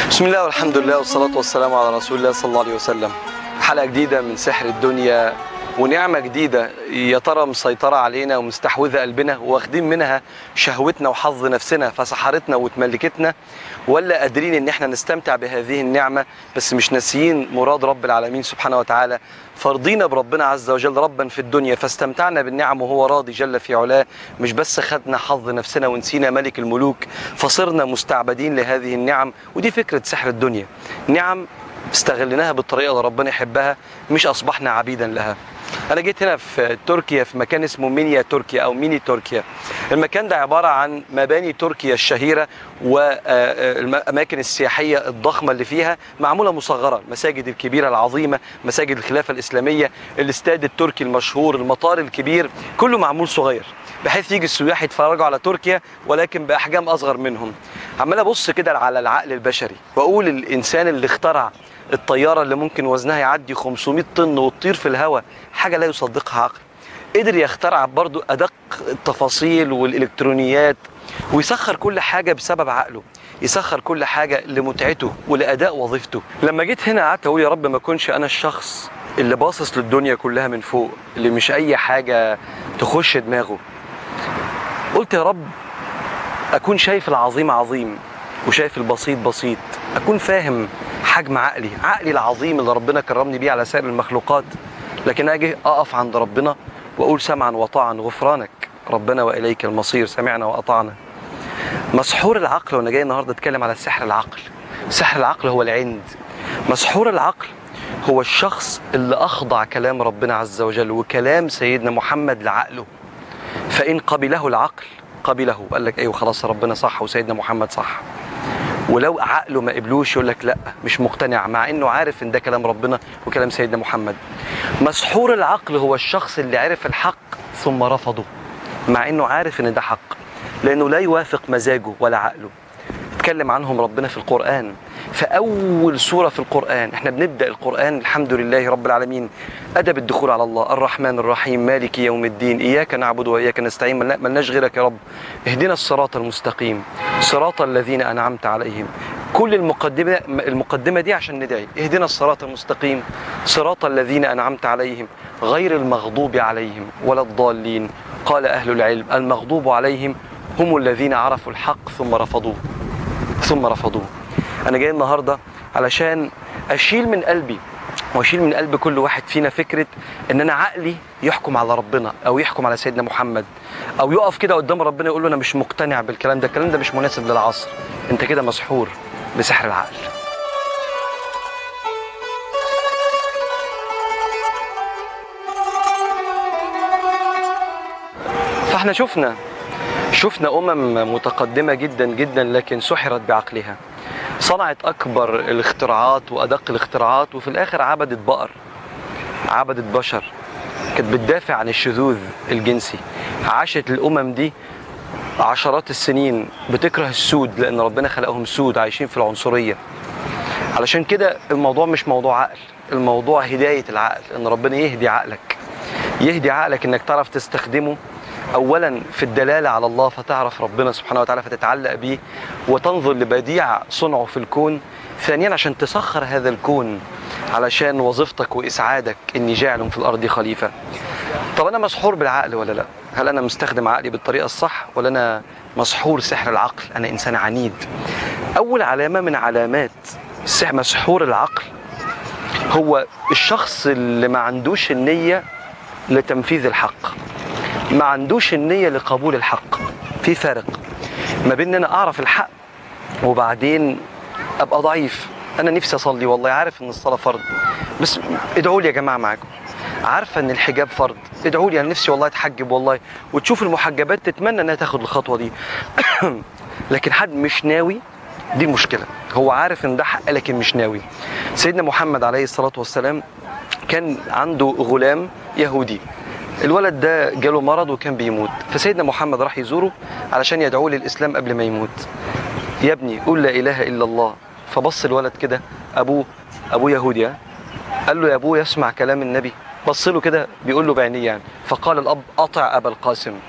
بسم الله والحمد لله والصلاة والسلام على رسول الله صلى الله عليه وسلم حلقة جديدة من سحر الدنيا ونعمة جديدة يا ترى مسيطرة علينا ومستحوذة قلبنا واخدين منها شهوتنا وحظ نفسنا فسحرتنا وتملكتنا ولا قادرين ان احنا نستمتع بهذه النعمة بس مش ناسيين مراد رب العالمين سبحانه وتعالى فرضينا بربنا عز وجل ربا في الدنيا فاستمتعنا بالنعم وهو راضي جل في علاه مش بس خدنا حظ نفسنا ونسينا ملك الملوك فصرنا مستعبدين لهذه النعم ودي فكرة سحر الدنيا نعم استغلناها بالطريقة اللي ربنا يحبها مش أصبحنا عبيدا لها أنا جيت هنا في تركيا في مكان اسمه مينيا تركيا أو ميني تركيا المكان ده عبارة عن مباني تركيا الشهيرة والأماكن السياحية الضخمة اللي فيها معمولة مصغرة المساجد الكبيرة العظيمة مساجد الخلافة الإسلامية الاستاد التركي المشهور المطار الكبير كله معمول صغير بحيث يجي السياح يتفرجوا على تركيا ولكن بأحجام أصغر منهم عمال أبص كده على العقل البشري وأقول الإنسان اللي اخترع الطيارة اللي ممكن وزنها يعدي 500 طن وتطير في الهواء حاجة لا يصدقها عقل قدر يخترع برضو أدق التفاصيل والإلكترونيات ويسخر كل حاجة بسبب عقله يسخر كل حاجة لمتعته ولأداء وظيفته لما جيت هنا قعدت أقول يا رب ما أكونش أنا الشخص اللي باصص للدنيا كلها من فوق اللي مش أي حاجة تخش دماغه قلت يا رب أكون شايف العظيم عظيم وشايف البسيط بسيط أكون فاهم حجم عقلي عقلي العظيم اللي ربنا كرمني بيه على سائر المخلوقات لكن أجي أقف عند ربنا وأقول سمعا وطاعا غفرانك ربنا وإليك المصير سمعنا وأطعنا مسحور العقل وأنا جاي النهاردة أتكلم على سحر العقل سحر العقل هو العند مسحور العقل هو الشخص اللي أخضع كلام ربنا عز وجل وكلام سيدنا محمد لعقله فإن قبله العقل قبله قال لك أيوه خلاص ربنا صح وسيدنا محمد صح ولو عقله ما قبلوش يقول لك لا مش مقتنع مع انه عارف ان ده كلام ربنا وكلام سيدنا محمد مسحور العقل هو الشخص اللي عرف الحق ثم رفضه مع انه عارف ان ده حق لانه لا يوافق مزاجه ولا عقله اتكلم عنهم ربنا في القرآن فأول سورة في القرآن احنا بنبدأ القرآن الحمد لله رب العالمين أدب الدخول على الله الرحمن الرحيم مالك يوم الدين إياك نعبد وإياك نستعين ملناش غيرك يا رب اهدنا الصراط المستقيم صراط الذين أنعمت عليهم كل المقدمة المقدمة دي عشان ندعي اهدنا الصراط المستقيم صراط الذين أنعمت عليهم غير المغضوب عليهم ولا الضالين قال أهل العلم المغضوب عليهم هم الذين عرفوا الحق ثم رفضوه ثم رفضوه انا جاي النهارده علشان اشيل من قلبي واشيل من قلب كل واحد فينا فكره ان انا عقلي يحكم على ربنا او يحكم على سيدنا محمد او يقف كده قدام ربنا يقول له انا مش مقتنع بالكلام ده الكلام ده مش مناسب للعصر انت كده مسحور بسحر العقل فاحنا شفنا شفنا امم متقدمه جدا جدا لكن سحرت بعقلها صنعت اكبر الاختراعات وادق الاختراعات وفي الاخر عبدت بقر عبدت بشر كانت بتدافع عن الشذوذ الجنسي عاشت الامم دي عشرات السنين بتكره السود لان ربنا خلقهم سود عايشين في العنصريه علشان كده الموضوع مش موضوع عقل الموضوع هدايه العقل ان ربنا يهدي عقلك يهدي عقلك انك تعرف تستخدمه اولا في الدلاله على الله فتعرف ربنا سبحانه وتعالى فتتعلق بيه وتنظر لبديع صنعه في الكون ثانيا عشان تسخر هذا الكون علشان وظيفتك واسعادك اني جاعل في الارض خليفه طب انا مسحور بالعقل ولا لا هل انا مستخدم عقلي بالطريقه الصح ولا انا مسحور سحر العقل انا انسان عنيد اول علامه من علامات مسحور العقل هو الشخص اللي ما عندوش النيه لتنفيذ الحق ما عندوش النية لقبول الحق في فرق ما بين ان انا اعرف الحق وبعدين ابقى ضعيف انا نفسي اصلي والله عارف ان الصلاة فرض بس ادعوا لي يا جماعة معاكم عارفة ان الحجاب فرض ادعوا لي انا نفسي والله اتحجب والله وتشوف المحجبات تتمنى انها تاخد الخطوة دي لكن حد مش ناوي دي المشكلة هو عارف ان ده حق لكن مش ناوي سيدنا محمد عليه الصلاة والسلام كان عنده غلام يهودي الولد ده جاله مرض وكان بيموت فسيدنا محمد راح يزوره علشان يدعوه للإسلام قبل ما يموت يا ابني قول لا إله إلا الله فبص الولد كده أبوه أبوه يهودي قال له يا أبوه يسمع كلام النبي بص له كده بيقول له بعينيه يعني فقال الأب أطع أبا القاسم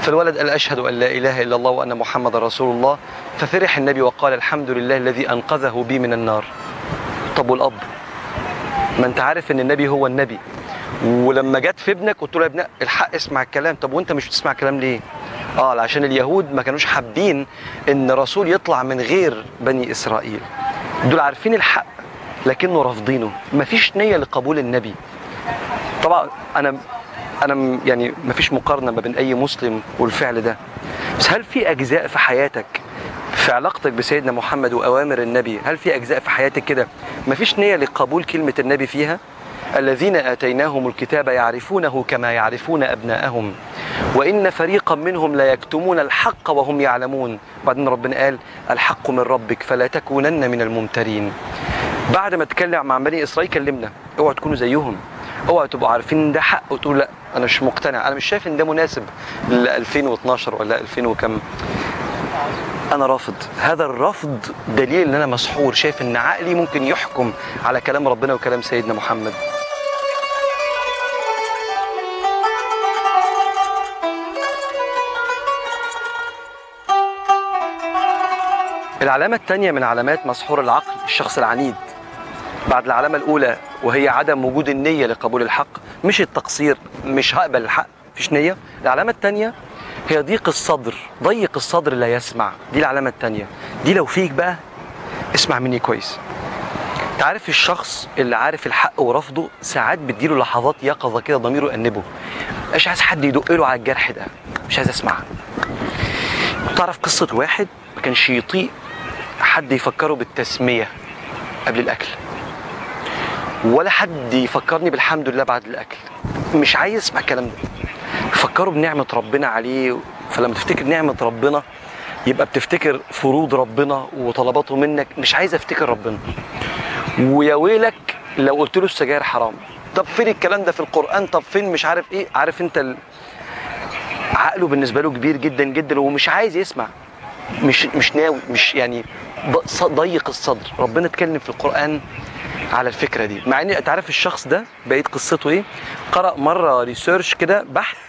فالولد قال أشهد أن لا إله إلا الله وأن محمد رسول الله ففرح النبي وقال الحمد لله الذي أنقذه بي من النار طب والأب ما أنت عارف أن النبي هو النبي ولما جت في ابنك قلت له يا ابن الحق اسمع الكلام طب وانت مش بتسمع الكلام ليه اه عشان اليهود ما كانوش حابين ان رسول يطلع من غير بني اسرائيل دول عارفين الحق لكنه رافضينه مفيش نيه لقبول النبي طبعا انا انا م- يعني مفيش مقارنه ما بين اي مسلم والفعل ده بس هل في اجزاء في حياتك في علاقتك بسيدنا محمد واوامر النبي هل في اجزاء في حياتك كده مفيش نيه لقبول كلمه النبي فيها الذين اتيناهم الكتاب يعرفونه كما يعرفون ابناءهم وان فريقا منهم لا يكتمون الحق وهم يعلمون بعدين ربنا قال الحق من ربك فلا تكونن من الممترين بعد ما اتكلم مع بني اسرائيل كلمنا اوعوا تكونوا زيهم اوعوا تبقوا عارفين ان ده حق وتقولوا لا انا مش مقتنع انا مش شايف ان ده مناسب ل 2012 ولا 2000 وكم انا رافض هذا الرفض دليل ان انا مسحور شايف ان عقلي ممكن يحكم على كلام ربنا وكلام سيدنا محمد العلامة الثانية من علامات مسحور العقل الشخص العنيد بعد العلامة الأولى وهي عدم وجود النية لقبول الحق مش التقصير مش هقبل الحق مفيش نية العلامة الثانية هي ضيق الصدر ضيق الصدر لا يسمع دي العلامة الثانية دي لو فيك بقى اسمع مني كويس تعرف الشخص اللي عارف الحق ورفضه ساعات بتجيله لحظات يقظة كده ضميره يأنبه مش عايز حد يدق له على الجرح ده مش عايز اسمع تعرف قصة واحد ما كانش يطيق حد يفكره بالتسمية قبل الأكل ولا حد يفكرني بالحمد لله بعد الأكل مش عايز اسمع الكلام ده فكروا بنعمة ربنا عليه فلما تفتكر نعمة ربنا يبقى بتفتكر فروض ربنا وطلباته منك مش عايز افتكر ربنا ويا ويلك لو قلت له السجاير حرام طب فين الكلام ده في القرآن طب فين مش عارف ايه عارف انت ال... عقله بالنسبة له كبير جدا جدا ومش عايز يسمع مش مش ناوي مش يعني ض- ص- ضيق الصدر ربنا اتكلم في القرآن على الفكرة دي مع ان انت عارف الشخص ده بقيت قصته ايه قرأ مرة ريسيرش كده بحث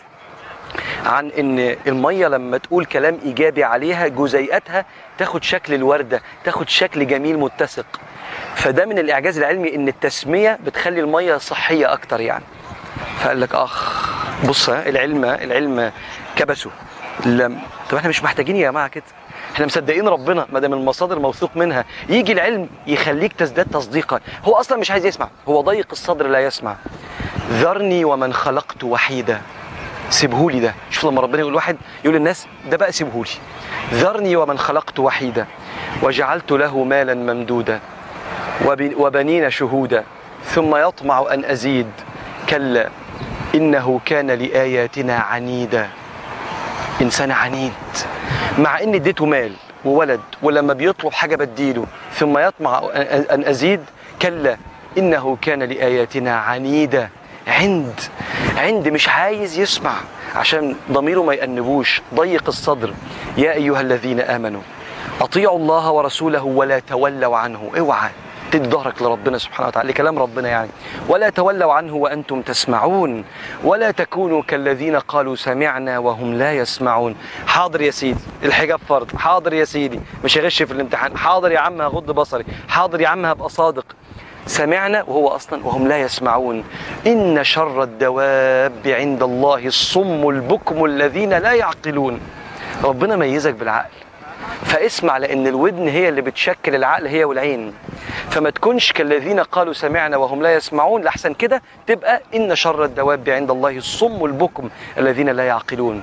عن ان الميه لما تقول كلام ايجابي عليها جزيئاتها تاخد شكل الورده تاخد شكل جميل متسق فده من الاعجاز العلمي ان التسميه بتخلي الميه صحيه اكتر يعني فقال لك اخ بص ها، العلم العلم كبسه لم طب احنا مش محتاجين يا جماعه كده احنا مصدقين ربنا ما دام المصادر موثوق منها يجي العلم يخليك تزداد تصديقا هو اصلا مش عايز يسمع هو ضيق الصدر لا يسمع ذرني ومن خلقت وحيدا سيبهولي ده شوف لما ربنا يقول واحد يقول للناس ده بقى سيبهولي ذرني ومن خلقت وحيدا وجعلت له مالا ممدودا وب- وبنين شهودا ثم يطمع ان ازيد كلا انه كان لاياتنا عنيدا انسان عنيد مع ان اديته مال وولد ولما بيطلب حاجه بديله ثم يطمع أن- ان ازيد كلا انه كان لاياتنا عنيدا عند عند مش عايز يسمع عشان ضميره ما يأنبوش ضيق الصدر يا ايها الذين امنوا اطيعوا الله ورسوله ولا تولوا عنه اوعى تدي ظهرك لربنا سبحانه وتعالى لكلام ربنا يعني ولا تولوا عنه وانتم تسمعون ولا تكونوا كالذين قالوا سمعنا وهم لا يسمعون حاضر يا سيدي الحجاب فرض حاضر يا سيدي مش هغش في الامتحان حاضر يا عم هغض بصري حاضر يا عم هبقى صادق سمعنا وهو اصلا وهم لا يسمعون ان شر الدواب عند الله الصم البكم الذين لا يعقلون ربنا ميزك بالعقل فاسمع لان الودن هي اللي بتشكل العقل هي والعين فما تكونش كالذين قالوا سمعنا وهم لا يسمعون لحسن كده تبقى ان شر الدواب عند الله الصم البكم الذين لا يعقلون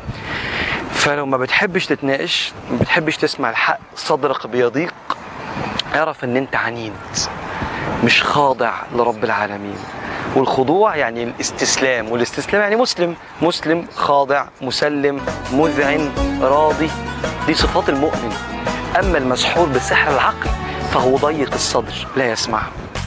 فلو ما بتحبش تتناقش ما بتحبش تسمع الحق صدرك بيضيق اعرف ان انت عنيد مش خاضع لرب العالمين والخضوع يعني الاستسلام والاستسلام يعني مسلم مسلم خاضع مسلم مذعن راضي دي صفات المؤمن اما المسحور بسحر العقل فهو ضيق الصدر لا يسمع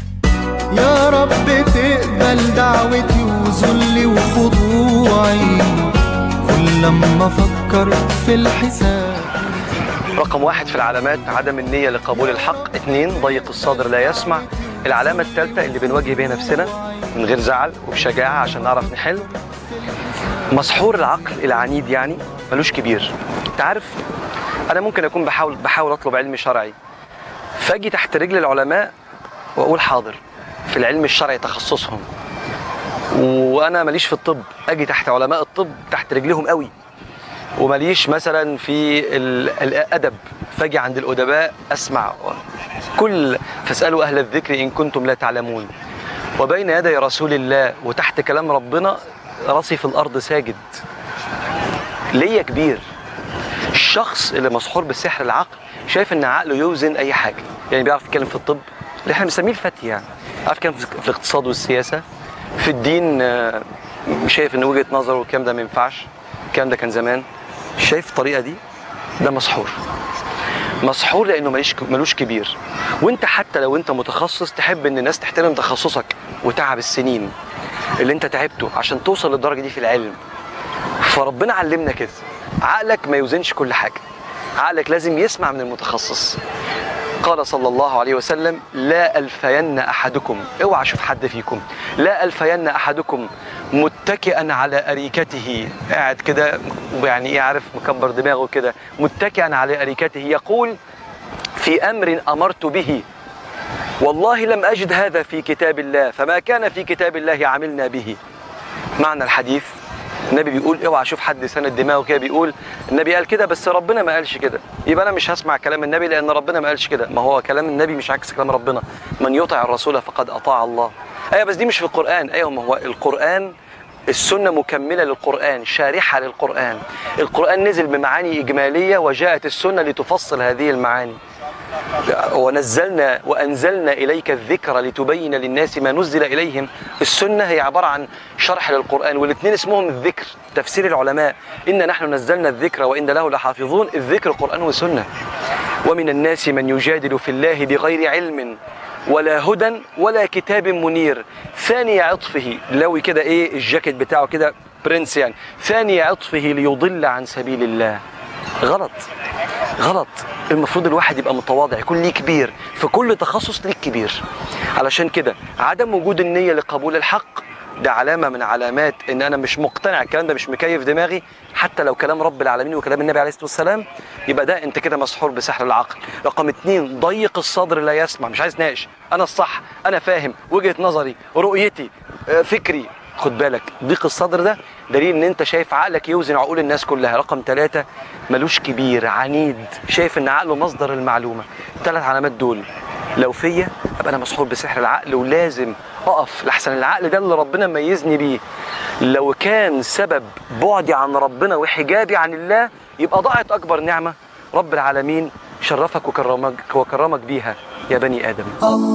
يا رب تقبل دعوتي وذلي وخضوعي كل لما افكر في الحساب رقم واحد في العلامات عدم النية لقبول الحق اثنين ضيق الصدر لا يسمع العلامة الثالثة اللي بنواجه بيها نفسنا من غير زعل وبشجاعة عشان نعرف نحل مسحور العقل العنيد يعني ملوش كبير انت عارف انا ممكن اكون بحاول بحاول اطلب علم شرعي فاجي تحت رجل العلماء واقول حاضر في العلم الشرعي تخصصهم وانا ماليش في الطب اجي تحت علماء الطب تحت رجلهم قوي وماليش مثلا في ال- الادب فاجي عند الادباء اسمع كل فاسالوا اهل الذكر ان كنتم لا تعلمون وبين يدي رسول الله وتحت كلام ربنا راسي في الارض ساجد ليا كبير الشخص اللي مسحور بسحر العقل شايف ان عقله يوزن اي حاجه يعني بيعرف يتكلم في الطب اللي احنا بنسميه الفتي يعني عارف يتكلم في في الاقتصاد والسياسه في الدين آه، شايف ان وجهه نظره والكلام ده ما ينفعش الكلام ده كان زمان شايف الطريقه دي ده مسحور مسحور لانه ماليش ملوش كبير وانت حتى لو انت متخصص تحب ان الناس تحترم تخصصك وتعب السنين اللي انت تعبته عشان توصل للدرجه دي في العلم فربنا علمنا كده عقلك ما يوزنش كل حاجه عقلك لازم يسمع من المتخصص قال صلى الله عليه وسلم لا ألفين أحدكم اوعى اشوف حد فيكم لا ألفين أحدكم متكئا على أريكته قاعد كده يعني ايه عارف مكبر دماغه كده متكئا على أريكته يقول في أمر أمرت به والله لم أجد هذا في كتاب الله فما كان في كتاب الله عملنا به معنى الحديث النبي بيقول اوعى اشوف حد سند دماغه كده بيقول النبي قال كده بس ربنا ما قالش كده يبقى انا مش هسمع كلام النبي لان ربنا ما قالش كده ما هو كلام النبي مش عكس كلام ربنا من يطع الرسول فقد اطاع الله ايوه بس دي مش في القران ايوه ما هو القران السنة مكملة للقرآن شارحة للقرآن القرآن نزل بمعاني إجمالية وجاءت السنة لتفصل هذه المعاني ونزلنا وأنزلنا إليك الذكر لتبين للناس ما نزل إليهم السنة هي عبارة عن شرح للقرآن والاثنين اسمهم الذكر تفسير العلماء إن نحن نزلنا الذكر وإن له لحافظون الذكر قرآن وسنة ومن الناس من يجادل في الله بغير علم ولا هدى ولا كتاب منير ثاني عطفه لو كده ايه الجاكيت بتاعه كده برنس يعني ثاني عطفه ليضل عن سبيل الله غلط غلط المفروض الواحد يبقى متواضع يكون ليه كبير في كل تخصص ليك كبير علشان كده عدم وجود النية لقبول الحق ده علامة من علامات ان انا مش مقتنع الكلام ده مش مكيف دماغي حتى لو كلام رب العالمين وكلام النبي عليه الصلاة والسلام يبقى ده انت كده مسحور بسحر العقل رقم اتنين ضيق الصدر لا يسمع مش عايز ناقش انا الصح انا فاهم وجهة نظري رؤيتي آه، فكري خد بالك ضيق الصدر ده دليل ان انت شايف عقلك يوزن عقول الناس كلها رقم ثلاثة ملوش كبير عنيد شايف ان عقله مصدر المعلومة الثلاث علامات دول لو فيا ابقى انا مسحور بسحر العقل ولازم اقف لحسن العقل ده اللي ربنا ميزني بيه لو كان سبب بعدي عن ربنا وحجابي عن الله يبقى ضاعت اكبر نعمه رب العالمين شرفك وكرمك وكرمك بيها يا بني ادم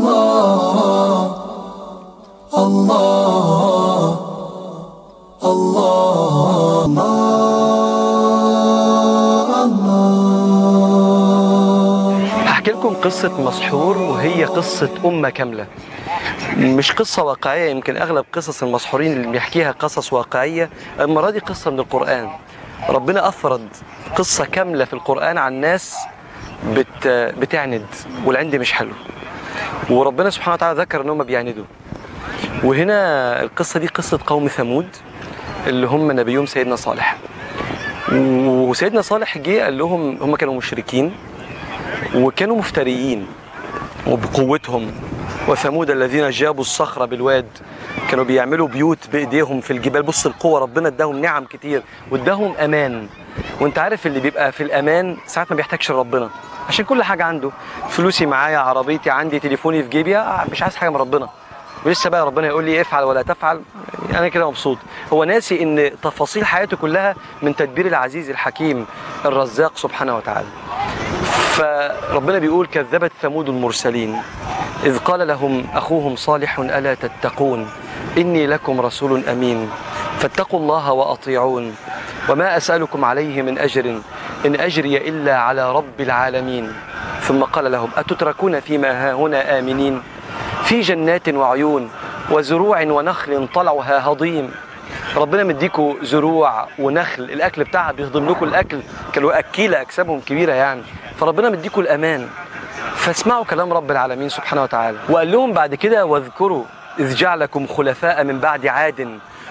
هحكي لكم قصة مسحور وهي قصة أمة كاملة مش قصة واقعية يمكن أغلب قصص المسحورين اللي بيحكيها قصص واقعية المرة دي قصة من القرآن ربنا أفرد قصة كاملة في القرآن عن ناس بت بتعند والعند مش حلو وربنا سبحانه وتعالى ذكر ان هم بيعندوا وهنا القصة دي قصة قوم ثمود اللي هم نبيهم سيدنا صالح وسيدنا صالح جه قال لهم هم كانوا مشركين وكانوا مفتريين وبقوتهم وثمود الذين جابوا الصخرة بالواد كانوا بيعملوا بيوت بايديهم في الجبال بص القوة ربنا اداهم نعم كتير واداهم امان وانت عارف اللي بيبقى في الامان ساعات ما بيحتاجش ربنا عشان كل حاجة عنده فلوسي معايا عربيتي عندي تليفوني في جيبي آه، مش عايز حاجة من ربنا ولسه بقى ربنا يقول لي افعل ولا تفعل يعني انا كده مبسوط هو ناسي ان تفاصيل حياته كلها من تدبير العزيز الحكيم الرزاق سبحانه وتعالى فربنا بيقول كذبت ثمود المرسلين إذ قال لهم أخوهم صالح ألا تتقون إني لكم رسول أمين فاتقوا الله وأطيعون وما أسألكم عليه من أجر إن أجري إلا على رب العالمين ثم قال لهم أتتركون فيما ها هنا آمنين في جنات وعيون وزروع ونخل طلعها هضيم ربنا مديكوا زروع ونخل الاكل بتاعها بيهضم لكم الاكل كانوا اكيله اجسامهم كبيره يعني فربنا مديكوا الامان فاسمعوا كلام رب العالمين سبحانه وتعالى وقال لهم بعد كده واذكروا اذ جعلكم خلفاء من بعد عاد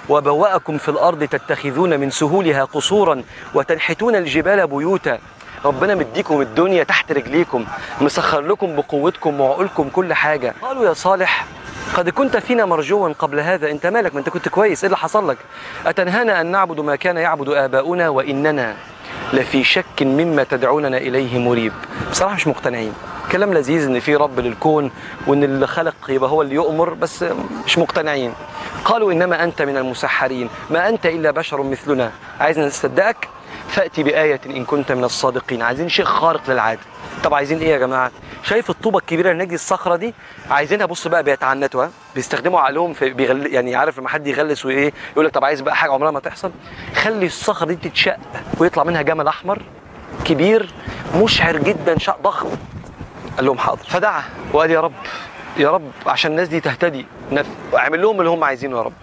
وبوأكم في الأرض تتخذون من سهولها قصورا وتنحتون الجبال بيوتا ربنا مديكم الدنيا تحت رجليكم مسخر لكم بقوتكم وعقولكم كل حاجة قالوا يا صالح قد كنت فينا مرجوا قبل هذا انت مالك ما انت كنت كويس ايه اللي حصل لك اتنهانا ان نعبد ما كان يعبد اباؤنا واننا لفي شك مما تدعوننا اليه مريب بصراحه مش مقتنعين كلام لذيذ ان في رب للكون وان اللي خلق يبقى هو اللي يؤمر بس مش مقتنعين قالوا انما انت من المسحرين ما انت الا بشر مثلنا عايزنا نصدقك فاتي بايه ان كنت من الصادقين عايزين شيء خارق للعاده طب عايزين ايه يا جماعه شايف الطوبه الكبيره اللي هناك دي الصخره دي عايزينها بص بقى بيتعنتوا ها؟ بيستخدموا عقلهم في بيغل... يعني عارف لما حد يغلس وايه يقول لك طب عايز بقى حاجه عمرها ما تحصل خلي الصخره دي تتشق ويطلع منها جمل احمر كبير مشعر جدا شق ضخم قال لهم حاضر فدعا وقال يا رب يا رب عشان الناس دي تهتدي نف... اعمل لهم اللي هم عايزينه يا رب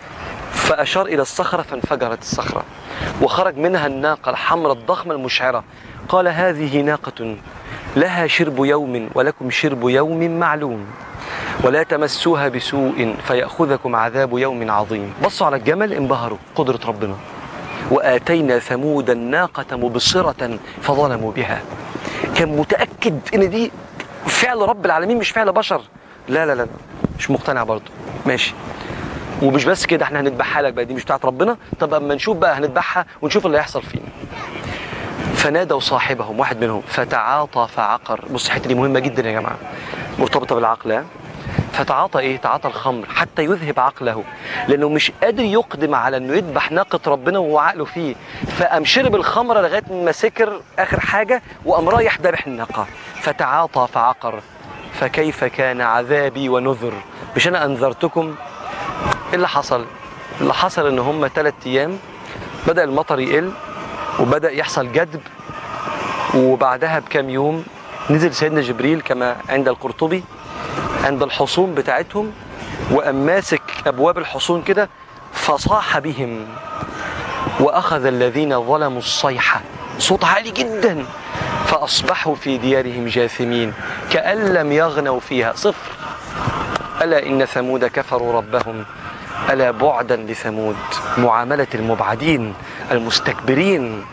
فأشار إلى الصخرة فانفجرت الصخرة وخرج منها الناقة الحمراء الضخمة المشعرة قال هذه ناقة لها شرب يوم ولكم شرب يوم معلوم ولا تمسوها بسوء فيأخذكم عذاب يوم عظيم بصوا على الجمل انبهروا قدرة ربنا وآتينا ثمود الناقة مبصرة فظلموا بها كان متأكد إن دي فعل رب العالمين مش فعل بشر لا لا لا مش مقتنع برضه ماشي ومش بس كده احنا هنذبحها لك بقى دي مش بتاعت ربنا طب اما نشوف بقى هنذبحها ونشوف اللي هيحصل فينا فنادوا صاحبهم واحد منهم فتعاطى فعقر بص الحته دي مهمه جدا يا جماعه مرتبطه بالعقل ها فتعاطى ايه تعاطى الخمر حتى يذهب عقله لانه مش قادر يقدم على انه يذبح ناقه ربنا وهو عقله فيه فقام شرب الخمره لغايه ما سكر اخر حاجه وقام رايح ذابح الناقه فتعاطى فعقر فكيف كان عذابي ونذر مش انا انذرتكم ايه اللي حصل اللي حصل ان هم ثلاث ايام بدا المطر يقل وبدا يحصل جدب وبعدها بكام يوم نزل سيدنا جبريل كما عند القرطبي عند الحصون بتاعتهم وقام ماسك ابواب الحصون كده فصاح بهم واخذ الذين ظلموا الصيحه صوت عالي جدا فاصبحوا في ديارهم جاثمين كان لم يغنوا فيها صفر الا ان ثمود كفروا ربهم الا بعدا لثمود معامله المبعدين المستكبرين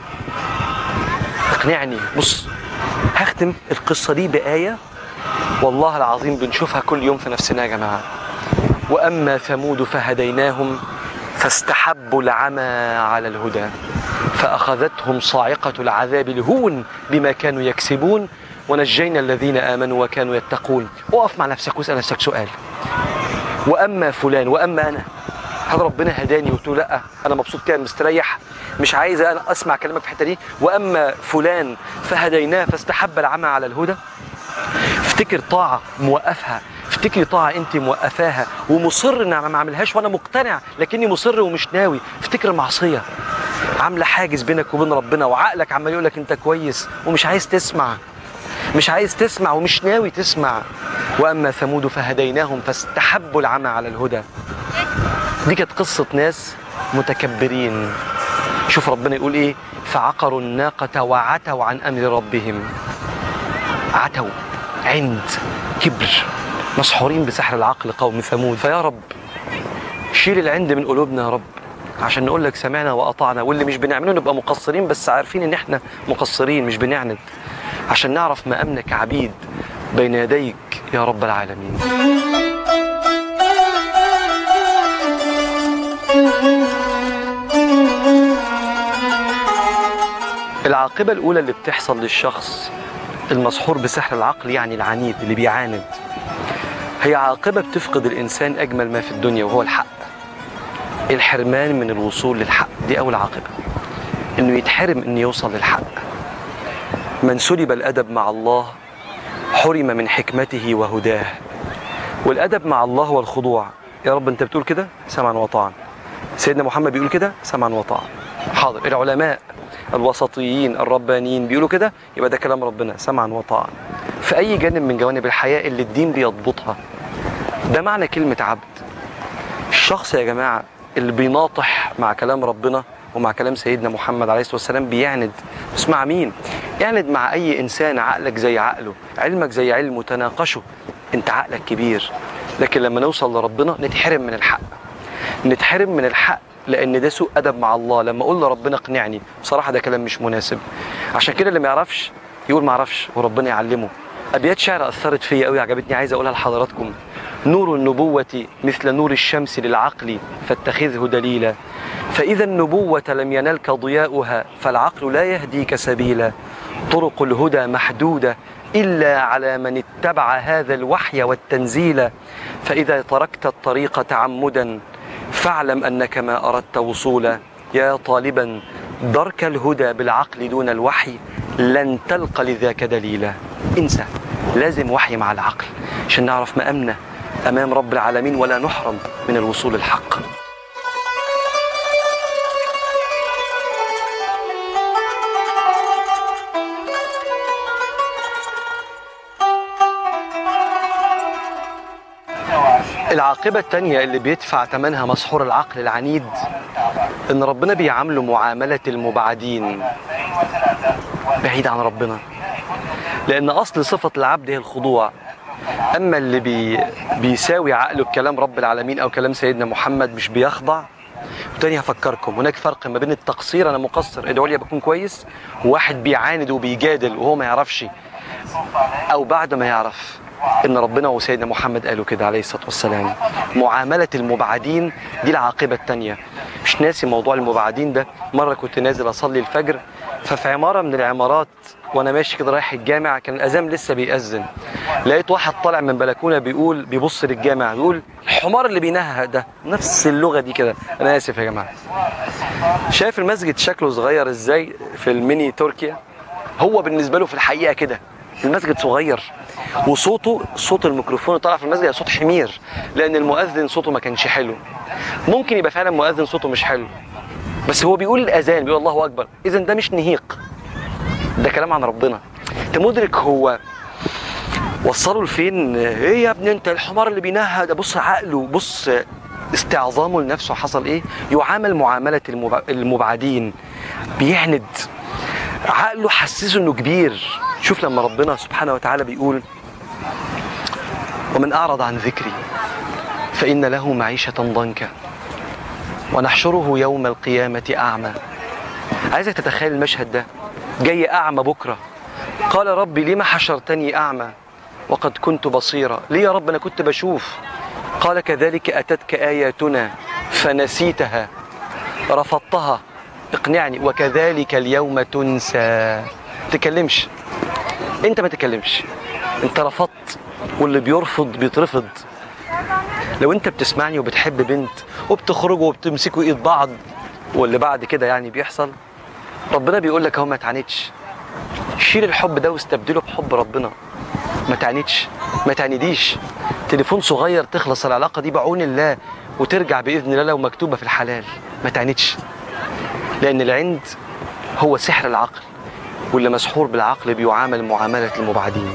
اقنعني بص هختم القصه دي بايه والله العظيم بنشوفها كل يوم في نفسنا يا جماعه واما ثمود فهديناهم فاستحبوا العمى على الهدى فاخذتهم صاعقه العذاب الهون بما كانوا يكسبون ونجينا الذين امنوا وكانوا يتقون اقف مع نفسك واسال نفسك سؤال واما فلان واما انا هل ربنا هداني وقلت له لا انا مبسوط كده مستريح مش عايز انا اسمع كلامك في الحته دي واما فلان فهديناه فاستحب العمى على الهدى افتكر طاعه موقفها افتكري طاعه انت موقفاها ومصر ان ما اعملهاش وانا مقتنع لكني مصر ومش ناوي افتكر معصيه عامله حاجز بينك وبين ربنا وعقلك عمال يقول لك انت كويس ومش عايز تسمع مش عايز تسمع ومش ناوي تسمع واما ثمود فهديناهم فاستحبوا العمى على الهدى دي كانت قصه ناس متكبرين شوف ربنا يقول ايه فعقروا الناقه وعتوا عن امر ربهم عتوا عند كبر مسحورين بسحر العقل قوم ثمود فيا رب شيل العند من قلوبنا يا رب عشان نقول لك سمعنا واطعنا واللي مش بنعمله نبقى مقصرين بس عارفين ان احنا مقصرين مش بنعند عشان نعرف مقامنا كعبيد بين يديك يا رب العالمين العاقبة الأولى اللي بتحصل للشخص المسحور بسحر العقل يعني العنيد اللي بيعاند هي عاقبة بتفقد الإنسان أجمل ما في الدنيا وهو الحق الحرمان من الوصول للحق دي أول عاقبة إنه يتحرم إنه يوصل للحق من سلب الأدب مع الله حرم من حكمته وهداه والأدب مع الله هو الخضوع يا رب أنت بتقول كده سمعا وطاعا سيدنا محمد بيقول كده سمعا وطاعا حاضر العلماء الوسطيين الربانيين بيقولوا كده يبقى ده كلام ربنا سمعا وطاعا في اي جانب من جوانب الحياه اللي الدين بيضبطها ده معنى كلمه عبد الشخص يا جماعه اللي بيناطح مع كلام ربنا ومع كلام سيدنا محمد عليه الصلاه والسلام بيعند بس مع مين يعند مع اي انسان عقلك زي عقله علمك زي علمه تناقشوا انت عقلك كبير لكن لما نوصل لربنا نتحرم من الحق نتحرم من الحق لان ده سوء ادب مع الله لما اقول لربنا اقنعني بصراحه ده كلام مش مناسب عشان كده اللي ما يعرفش يقول ما اعرفش وربنا يعلمه ابيات شعر اثرت فيا قوي عجبتني عايز اقولها لحضراتكم نور النبوة مثل نور الشمس للعقل فاتخذه دليلا فإذا النبوة لم ينلك ضياؤها فالعقل لا يهديك سبيلا طرق الهدى محدودة إلا على من اتبع هذا الوحي والتنزيل فإذا تركت الطريق تعمدا فاعلم أنك ما أردت وصولا يا طالبا درك الهدى بالعقل دون الوحي لن تلق لذاك دليلا انسى لازم وحي مع العقل عشان نعرف مقامنا أمام رب العالمين ولا نحرم من الوصول الحق العاقبة التانية اللي بيدفع ثمنها مسحور العقل العنيد إن ربنا بيعامله معاملة المبعدين بعيد عن ربنا لأن أصل صفة العبد هي الخضوع أما اللي بي بيساوي عقله بكلام رب العالمين أو كلام سيدنا محمد مش بيخضع وتاني هفكركم هناك فرق ما بين التقصير أنا مقصر ادعوا لي بكون كويس وواحد بيعاند وبيجادل وهو ما يعرفش أو بعد ما يعرف ان ربنا وسيدنا محمد قالوا كده عليه الصلاه والسلام معامله المبعدين دي العاقبه الثانيه مش ناسي موضوع المبعدين ده مره كنت نازل اصلي الفجر ففي عماره من العمارات وانا ماشي كده رايح الجامع كان الاذان لسه بيأذن لقيت واحد طالع من بلكونه بيقول بيبص للجامع بيقول الحمار اللي بينهى ده نفس اللغه دي كده انا اسف يا جماعه شايف المسجد شكله صغير ازاي في الميني تركيا هو بالنسبه له في الحقيقه كده المسجد صغير وصوته صوت الميكروفون اللي طالع في المسجد صوت حمير لان المؤذن صوته ما كانش حلو ممكن يبقى فعلا مؤذن صوته مش حلو بس هو بيقول الاذان بيقول الله اكبر اذا ده مش نهيق ده كلام عن ربنا انت مدرك هو وصلوا لفين ايه يا ابني انت الحمار اللي بينهى ده بص عقله بص استعظامه لنفسه حصل ايه يعامل معامله المبع- المبعدين بيعند عقله حسسه انه كبير شوف لما ربنا سبحانه وتعالى بيقول ومن اعرض عن ذكري فان له معيشه ضنكا ونحشره يوم القيامه اعمى عايزك تتخيل المشهد ده جاي اعمى بكره قال ربي لما حشرتني اعمى وقد كنت بصيرا ليه يا رب انا كنت بشوف قال كذلك اتتك اياتنا فنسيتها رفضتها اقنعني وكذلك اليوم تنسى تكلمش انت ما تكلمش انت رفضت واللي بيرفض بيترفض لو انت بتسمعني وبتحب بنت وبتخرجوا وبتمسكوا ايد بعض واللي بعد كده يعني بيحصل ربنا بيقول لك اهو ما تعاندش شيل الحب ده واستبدله بحب ربنا ما تعاندش ما تعانديش تليفون صغير تخلص العلاقه دي بعون الله وترجع باذن الله لو مكتوبه في الحلال ما تعاندش لان العند هو سحر العقل واللي مسحور بالعقل بيعامل معامله المبعدين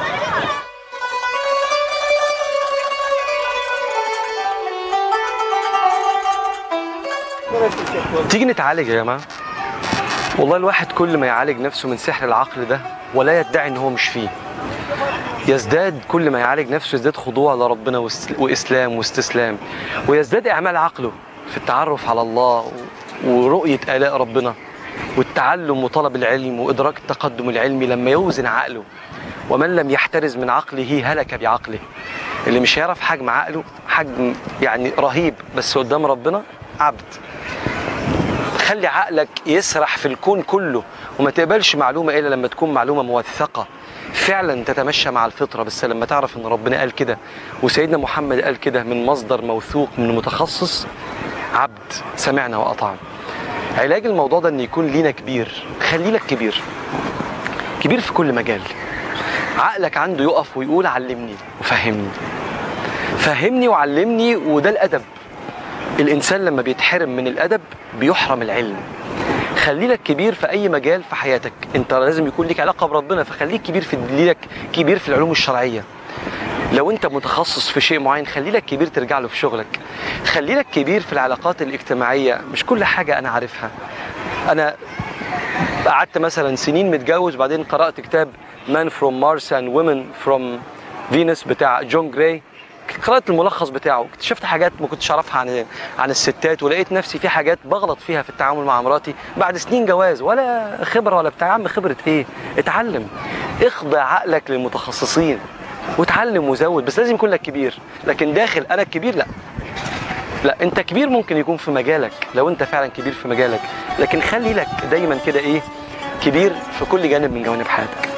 تيجي نتعالج يا جماعه والله الواحد كل ما يعالج نفسه من سحر العقل ده ولا يدعي ان هو مش فيه يزداد كل ما يعالج نفسه يزداد خضوع لربنا واس- واسلام واستسلام ويزداد اعمال عقله في التعرف على الله و- ورؤيه الاء ربنا والتعلم وطلب العلم وادراك التقدم العلمي لما يوزن عقله ومن لم يحترز من عقله هلك بعقله اللي مش هيعرف حجم عقله حجم يعني رهيب بس قدام ربنا عبد خلي عقلك يسرح في الكون كله وما تقبلش معلومة إلا لما تكون معلومة موثقة فعلا تتمشى مع الفطرة بس لما تعرف ان ربنا قال كده وسيدنا محمد قال كده من مصدر موثوق من متخصص عبد سمعنا وأطعنا علاج الموضوع ده ان يكون لينا كبير خلي لك كبير كبير في كل مجال عقلك عنده يقف ويقول علمني وفهمني فهمني وعلمني وده الأدب الانسان لما بيتحرم من الادب بيحرم العلم خلي لك كبير في اي مجال في حياتك انت لازم يكون لك علاقه بربنا فخليك كبير في ليك كبير في العلوم الشرعيه لو انت متخصص في شيء معين خلي لك كبير ترجع له في شغلك خلي لك كبير في العلاقات الاجتماعيه مش كل حاجه انا عارفها انا قعدت مثلا سنين متجوز وبعدين قرات كتاب Man from Mars and Women from Venus بتاع جون جراي قرات الملخص بتاعه اكتشفت حاجات ما كنتش اعرفها عن عن الستات ولقيت نفسي في حاجات بغلط فيها في التعامل مع مراتي بعد سنين جواز ولا خبره ولا بتاع يا عم خبره ايه اتعلم اخضع عقلك للمتخصصين واتعلم وزود بس لازم يكون لك كبير لكن داخل انا الكبير لا لا انت كبير ممكن يكون في مجالك لو انت فعلا كبير في مجالك لكن خلي لك دايما كده ايه كبير في كل جانب من جوانب حياتك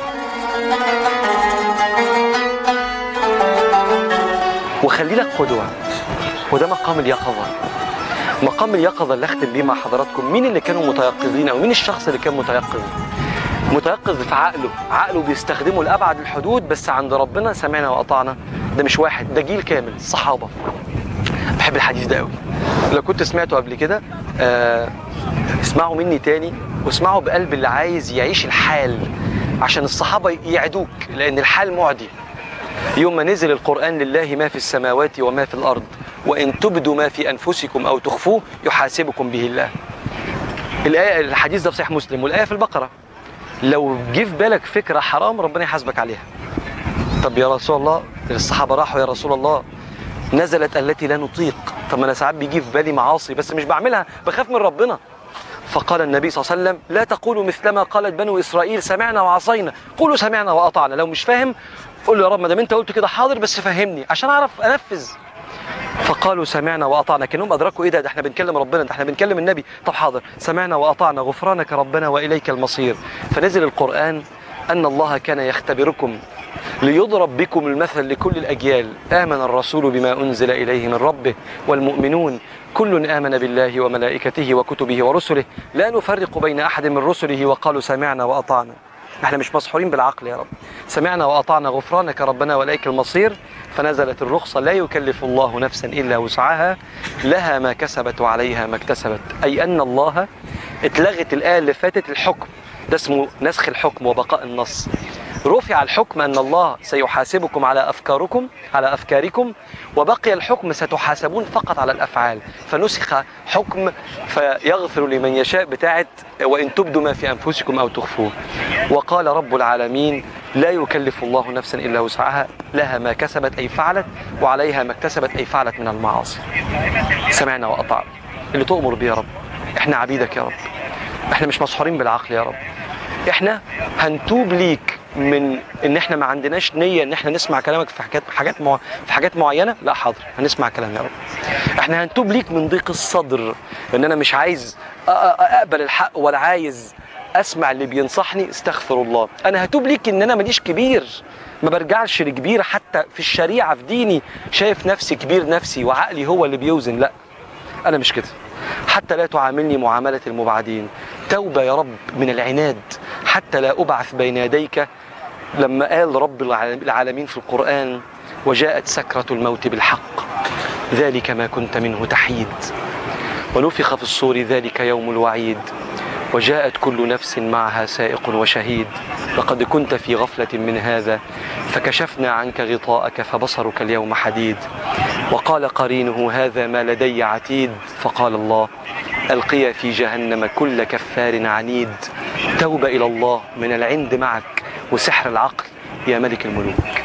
وخلي لك قدوة وده مقام اليقظة مقام اليقظة اللي أختم بيه مع حضراتكم مين اللي كانوا متيقظين أو مين الشخص اللي كان متيقظ متيقظ في عقله عقله بيستخدمه لأبعد الحدود بس عند ربنا سمعنا وأطعنا ده مش واحد ده جيل كامل الصحابة بحب الحديث ده قوي لو كنت سمعته قبل كده آه اسمعوا مني تاني واسمعوا بقلب اللي عايز يعيش الحال عشان الصحابة يعدوك لأن الحال معدي يوم ما نزل القرآن لله ما في السماوات وما في الأرض وإن تبدوا ما في أنفسكم أو تخفوه يحاسبكم به الله الآية الحديث ده في صحيح مسلم والآية في البقرة لو جه في بالك فكرة حرام ربنا يحاسبك عليها طب يا رسول الله الصحابة راحوا يا رسول الله نزلت التي لا نطيق طب ما انا ساعات بيجي في بالي معاصي بس مش بعملها بخاف من ربنا فقال النبي صلى الله عليه وسلم لا تقولوا مثلما قالت بنو اسرائيل سمعنا وعصينا قولوا سمعنا واطعنا لو مش فاهم قول له يا رب ما دام انت قلت كده حاضر بس فهمني عشان اعرف انفذ فقالوا سمعنا واطعنا كانهم ادركوا ايه ده ده احنا بنكلم ربنا ده احنا بنكلم النبي طب حاضر سمعنا واطعنا غفرانك ربنا واليك المصير فنزل القران ان الله كان يختبركم ليضرب بكم المثل لكل الأجيال آمن الرسول بما أنزل إليه من ربه والمؤمنون كل آمن بالله وملائكته وكتبه ورسله لا نفرق بين أحد من رسله وقالوا سمعنا وأطعنا احنا مش مسحورين بالعقل يا رب سمعنا وأطعنا غفرانك ربنا وإليك المصير فنزلت الرخصة لا يكلف الله نفسا إلا وسعها لها ما كسبت وعليها ما اكتسبت أي أن الله اتلغت الآية اللي فاتت الحكم ده اسمه نسخ الحكم وبقاء النص رفع الحكم أن الله سيحاسبكم على أفكاركم على أفكاركم وبقي الحكم ستحاسبون فقط على الأفعال فنسخ حكم فيغفر لمن يشاء بتاعت وإن تبدوا ما في أنفسكم أو تخفوه وقال رب العالمين لا يكلف الله نفسا إلا وسعها لها ما كسبت أي فعلت وعليها ما اكتسبت أي فعلت من المعاصي سمعنا وأطعنا اللي تؤمر به يا رب احنا عبيدك يا رب احنا مش مسحورين بالعقل يا رب احنا هنتوب ليك من ان احنا ما عندناش نيه ان احنا نسمع كلامك في حاجات حاجات مع... في حاجات معينه لا حاضر هنسمع كلام يا رب احنا هنتوب ليك من ضيق الصدر ان انا مش عايز أ- أ- اقبل الحق ولا عايز اسمع اللي بينصحني استغفر الله انا هتوب ليك ان انا ماليش كبير ما برجعش لكبير حتى في الشريعه في ديني شايف نفسي كبير نفسي وعقلي هو اللي بيوزن لا انا مش كده حتى لا تعاملني معامله المبعدين توبه يا رب من العناد حتى لا ابعث بين يديك لما قال رب العالم- العالمين في القرآن وجاءت سكرة الموت بالحق ذلك ما كنت منه تحيد ونفخ في الصور ذلك يوم الوعيد وجاءت كل نفس معها سائق وشهيد لقد كنت في غفلة من هذا فكشفنا عنك غطاءك فبصرك اليوم حديد وقال قرينه هذا ما لدي عتيد فقال الله ألقي في جهنم كل كفار عنيد توبة إلى الله من العند معك وسحر العقل يا ملك الملوك